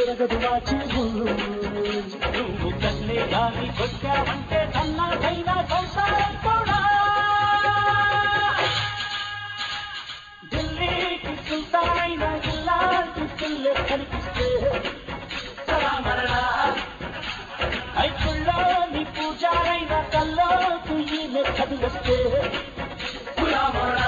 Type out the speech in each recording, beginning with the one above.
తిరగదు వాచి ముళ్ళు నువ్వు కన్నే గాని కొట్టావంటే సన్నదైన సంసారం కూడా ఢిల్లీకి సుల్తానైన ఇల్లాంటి పిల్లె కనిపిస్తే సరామరడా ఐకుల్లో నీ పూజారైన కల్లోకి ఈమె కదిలిస్తే గులామరడా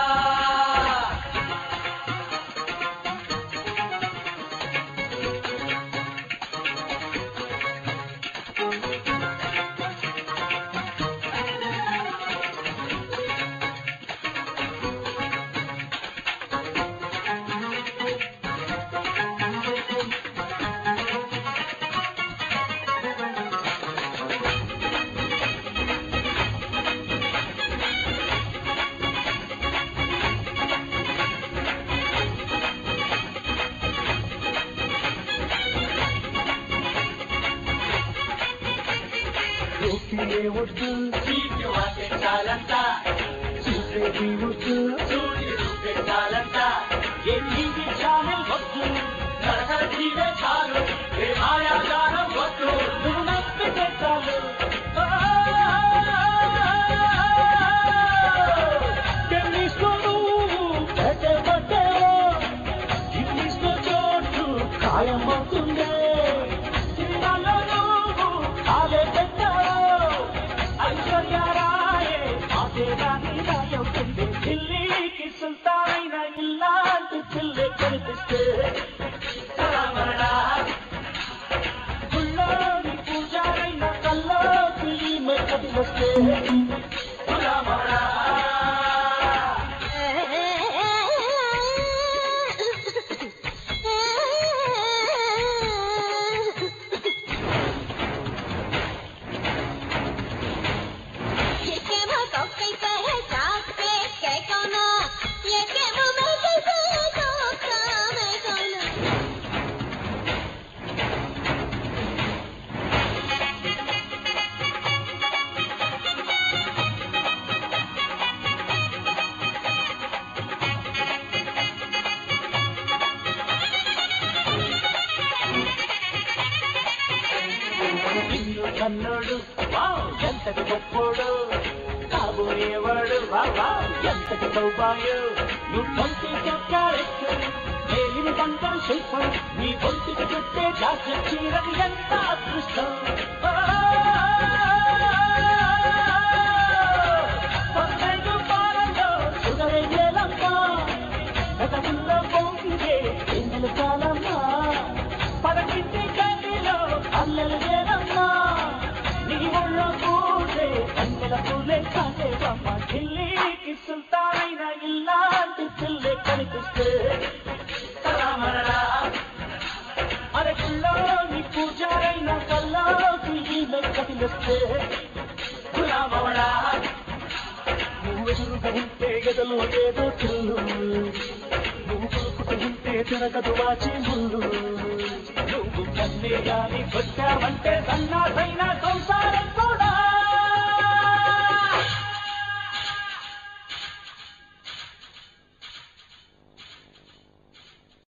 రోకిలే వద్దు చీటి వాకెట్టాలంట చూసేది వద్దు చూడి పెట్టాలంట ఏ టీవీ ఛానల్ వద్దు నడకల టీవీ చాలు ఏ మాయాజాలం వద్దు నువ్వు నప్పితే చాలు టెన్నిస్ లో నువ్వు పెట్టే పట్టావో ఇంగ్లీష్ లో చోటు ఖాయమవుతుంది సినిమాలో నువ్వు కాలే పెట్టావు ఐశ్వర్యరాయే మాటే గాని రాయవుతుంది ఢిల్లీకి సుల్తానైన ఇల్లాంటి పిల్లె కనిపిస్తే సరామరడా గుళ్ళోని పూజారైన కల్లోకి ఈమె కదిలిస్తే గులామరడా ये के मो तो कैसे है साथ पे के कोना ये के मो मैं कैसे है तो काम है कोना నిన్ను కన్నోడు వావ్ ఎంతటి గొప్పోడు కాబోయేవాడు వావా ఎంతటి సౌభాగ్యం నువ్వు పంపి చక్కారెక్కు మేలిని బంగారు శిల్పం నీ పొంతికి చుట్టే జాతి చీరది ఎంత అదృష్టం పన్నెండు పాలలో సుగరే ఏలమ్మా గతముల్లో పొంగే ఎన్నెల కాలమ్మా పడకింటి గదిలో అల్లెలు వేరమ్మా నీ ఒళ్ళో పూసే అన్నెల పూలే కాసేవమ్మ ఢిల్లీకి సుల్తానైన ఇల్లాంటి పిల్లె కనిపిస్తే సరామరడా అరకుల్లో నీ పూజారైన కల్లోకి ఈమె కదిలిస్తే గులామవడా నువ్వు ఎదురుగా ఉంటే గదలో ఏదో తిల్లు నువ్వు కొలుకుతూ ఉంటే తిరగదు వాచి ముళ్ళు నువ్వు కన్నే గాని కొట్టావంటే సన్నాసైన సంసారం